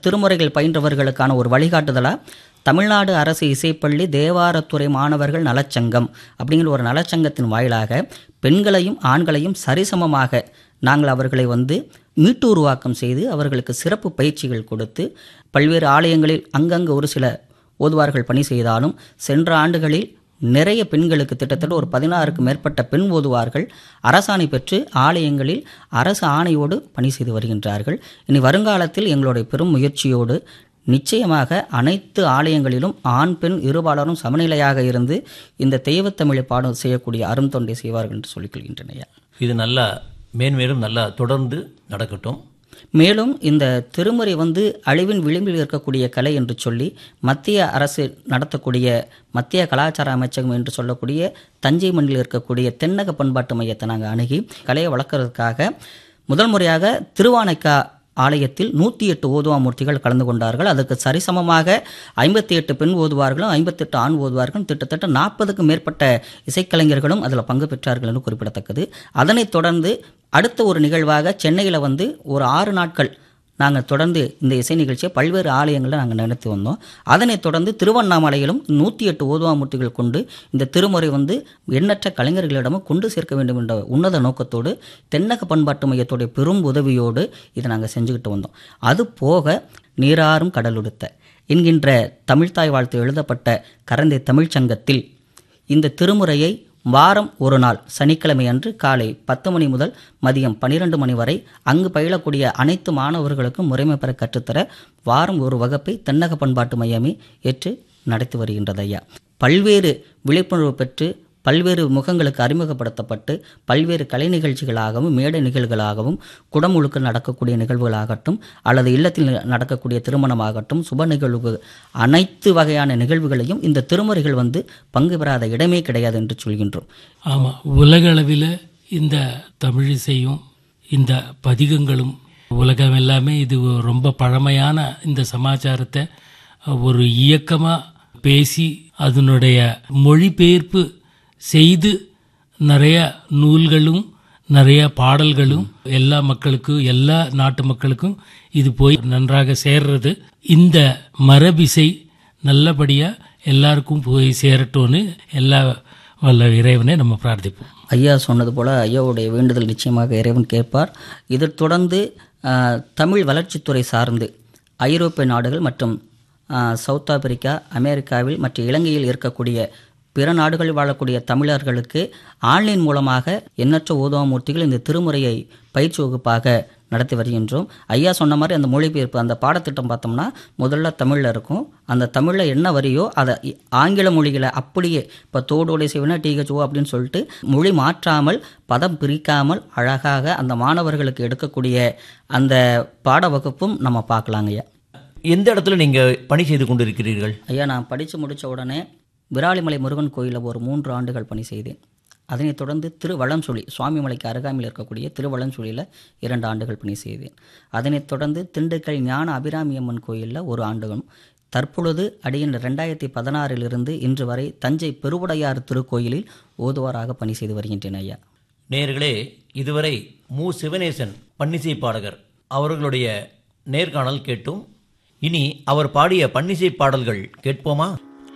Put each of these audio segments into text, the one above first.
திருமுறைகள் பயின்றவர்களுக்கான ஒரு வழிகாட்டுதலாக தமிழ்நாடு அரசு இசைப்பள்ளி தேவாரத்துறை மாணவர்கள் நலச்சங்கம் அப்படிங்கிற ஒரு நலச்சங்கத்தின் வாயிலாக பெண்களையும் ஆண்களையும் சரிசமமாக நாங்கள் அவர்களை வந்து மீட்டுருவாக்கம் செய்து அவர்களுக்கு சிறப்பு பயிற்சிகள் கொடுத்து பல்வேறு ஆலயங்களில் அங்கங்கே ஒரு சில ஓதுவார்கள் பணி செய்தாலும் சென்ற ஆண்டுகளில் நிறைய பெண்களுக்கு கிட்டத்தட்ட ஒரு பதினாறுக்கு மேற்பட்ட பெண் ஓதுவார்கள் அரசாணை பெற்று ஆலயங்களில் அரசு ஆணையோடு பணி செய்து வருகின்றார்கள் இனி வருங்காலத்தில் எங்களுடைய பெரும் முயற்சியோடு நிச்சயமாக அனைத்து ஆலயங்களிலும் ஆண் பெண் இருபாலரும் சமநிலையாக இருந்து இந்த தெய்வத்தமிழை பாடம் செய்யக்கூடிய அரும் தொண்டை செய்வார்கள் என்று சொல்லிக் கொள்கின்றனையா இது நல்லா மேன்மேலும் நல்லா தொடர்ந்து நடக்கட்டும் மேலும் இந்த திருமுறை வந்து அழிவின் விளிம்பில் இருக்கக்கூடிய கலை என்று சொல்லி மத்திய அரசு நடத்தக்கூடிய மத்திய கலாச்சார அமைச்சகம் என்று சொல்லக்கூடிய தஞ்சை மண்ணில் இருக்கக்கூடிய தென்னக பண்பாட்டு மையத்தை நாங்கள் அணுகி கலையை வளர்க்கறதுக்காக முதல் முறையாக திருவானைக்கா ஆலயத்தில் நூற்றி எட்டு ஓதுவா மூர்த்திகள் கலந்து கொண்டார்கள் அதற்கு சரிசமமாக ஐம்பத்தி எட்டு பெண் ஓதுவார்களும் ஐம்பத்தெட்டு ஆண் ஓதுவார்களும் கிட்டத்தட்ட நாற்பதுக்கும் மேற்பட்ட இசைக்கலைஞர்களும் அதில் பங்கு பெற்றார்கள் என்று குறிப்பிடத்தக்கது அதனைத் தொடர்ந்து அடுத்த ஒரு நிகழ்வாக சென்னையில் வந்து ஒரு ஆறு நாட்கள் நாங்கள் தொடர்ந்து இந்த இசை நிகழ்ச்சியை பல்வேறு ஆலயங்களில் நாங்கள் நடத்தி வந்தோம் அதனைத் தொடர்ந்து திருவண்ணாமலையிலும் நூற்றி எட்டு ஓதுவாமூர்த்திகள் கொண்டு இந்த திருமுறை வந்து எண்ணற்ற கலைஞர்களிடமும் கொண்டு சேர்க்க வேண்டும் என்ற உன்னத நோக்கத்தோடு தென்னக பண்பாட்டு மையத்துடைய பெரும் உதவியோடு இதை நாங்கள் செஞ்சுக்கிட்டு வந்தோம் அது போக நீராறும் கடலுடுத்த என்கின்ற தமிழ்த்தாய் வாழ்த்து எழுதப்பட்ட கரந்தை தமிழ்ச்சங்கத்தில் இந்த திருமுறையை வாரம் ஒரு நாள் சனிக்கிழமை அன்று காலை பத்து மணி முதல் மதியம் பன்னிரண்டு மணி வரை அங்கு பயிலக்கூடிய அனைத்து மாணவர்களுக்கும் முறைமை பெற கற்றுத்தர வாரம் ஒரு வகுப்பை தென்னக பண்பாட்டு மையமே ஏற்று நடத்தி வருகின்றது ஐயா பல்வேறு விழிப்புணர்வு பெற்று பல்வேறு முகங்களுக்கு அறிமுகப்படுத்தப்பட்டு பல்வேறு கலை நிகழ்ச்சிகளாகவும் மேடை நிகழ்வுகளாகவும் குடமுழுக்கு நடக்கக்கூடிய நிகழ்வுகளாகட்டும் அல்லது இல்லத்தில் நடக்கக்கூடிய திருமணமாகட்டும் சுப நிகழ்வு அனைத்து வகையான நிகழ்வுகளையும் இந்த திருமுறைகள் வந்து பங்கு பெறாத இடமே கிடையாது என்று சொல்கின்றோம் ஆமாம் உலக அளவில் இந்த தமிழிசையும் இந்த பதிகங்களும் உலகம் எல்லாமே இது ரொம்ப பழமையான இந்த சமாச்சாரத்தை ஒரு இயக்கமாக பேசி அதனுடைய மொழிபெயர்ப்பு செய்து நிறைய நூல்களும் நிறைய பாடல்களும் எல்லா மக்களுக்கும் எல்லா நாட்டு மக்களுக்கும் இது போய் நன்றாக சேர்றது இந்த மரபிசை நல்லபடியா எல்லாருக்கும் போய் சேரட்டும்னு எல்லா வல்ல இறைவனை நம்ம பிரார்த்திப்போம் ஐயா சொன்னது போல ஐயாவுடைய வேண்டுதல் நிச்சயமாக இறைவன் கேட்பார் இதைத் தொடர்ந்து ஆஹ், தமிழ் வளர்ச்சித்துறை சார்ந்து ஐரோப்பிய நாடுகள் மற்றும் ஆஹ், சவுத் ஆப்பிரிக்கா அமெரிக்காவில் மற்றும் இலங்கையில் இருக்கக்கூடிய பிற நாடுகளில் வாழக்கூடிய தமிழர்களுக்கு ஆன்லைன் மூலமாக எண்ணற்ற ஓதுவாமூர்த்திகள் இந்த திருமுறையை பயிற்சி வகுப்பாக நடத்தி வருகின்றோம் ஐயா சொன்ன மாதிரி அந்த மொழிபெயர்ப்பு அந்த பாடத்திட்டம் பார்த்தோம்னா முதல்ல தமிழில் இருக்கும் அந்த தமிழில் என்ன வரியோ அதை இ- ஆங்கில மொழிகளை அப்படியே இப்போ தோடோடை செய்வனா டிஹெச்ஓ அப்படின்னு சொல்லிட்டு மொழி மாற்றாமல் பதம் பிரிக்காமல் அழகாக அந்த மாணவர்களுக்கு எடுக்கக்கூடிய அந்த பாட வகுப்பும் நம்ம பார்க்கலாங்க ஐயா எந்த இடத்துல நீங்க பணி செய்து கொண்டிருக்கிறீர்கள் ஐயா நான் படித்து முடித்த உடனே விராலிமலை முருகன் கோயிலில் ஒரு மூன்று ஆண்டுகள் பணி செய்தேன் அதனைத் தொடர்ந்து திருவளம்சுழி சுவாமிமலைக்கு அருகாமையில் இருக்கக்கூடிய திருவளம்சுழியில் இரண்டு ஆண்டுகள் பணி செய்தேன் அதனைத் தொடர்ந்து திண்டுக்கல் ஞான அபிராமி அம்மன் கோயிலில் ஒரு ஆண்டுகளும் தற்பொழுது அடியின் ரெண்டாயிரத்தி பதினாறிலிருந்து இன்று வரை தஞ்சை பெருவுடையார் திருக்கோயிலில் ஓதுவாராக பணி செய்து வருகின்றேன் ஐயா நேயர்களே இதுவரை மு சிவனேசன் பன்னிசை பாடகர் அவர்களுடைய நேர்காணல் கேட்டும் இனி அவர் பாடிய பன்னிசை பாடல்கள் கேட்போமா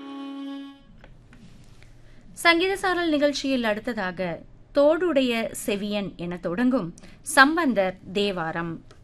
சங்கீத சாரல் நிகழ்ச்சியில் அடுத்ததாக தோடுடைய செவியன் என தொடங்கும் சம்பந்தர் தேவாரம்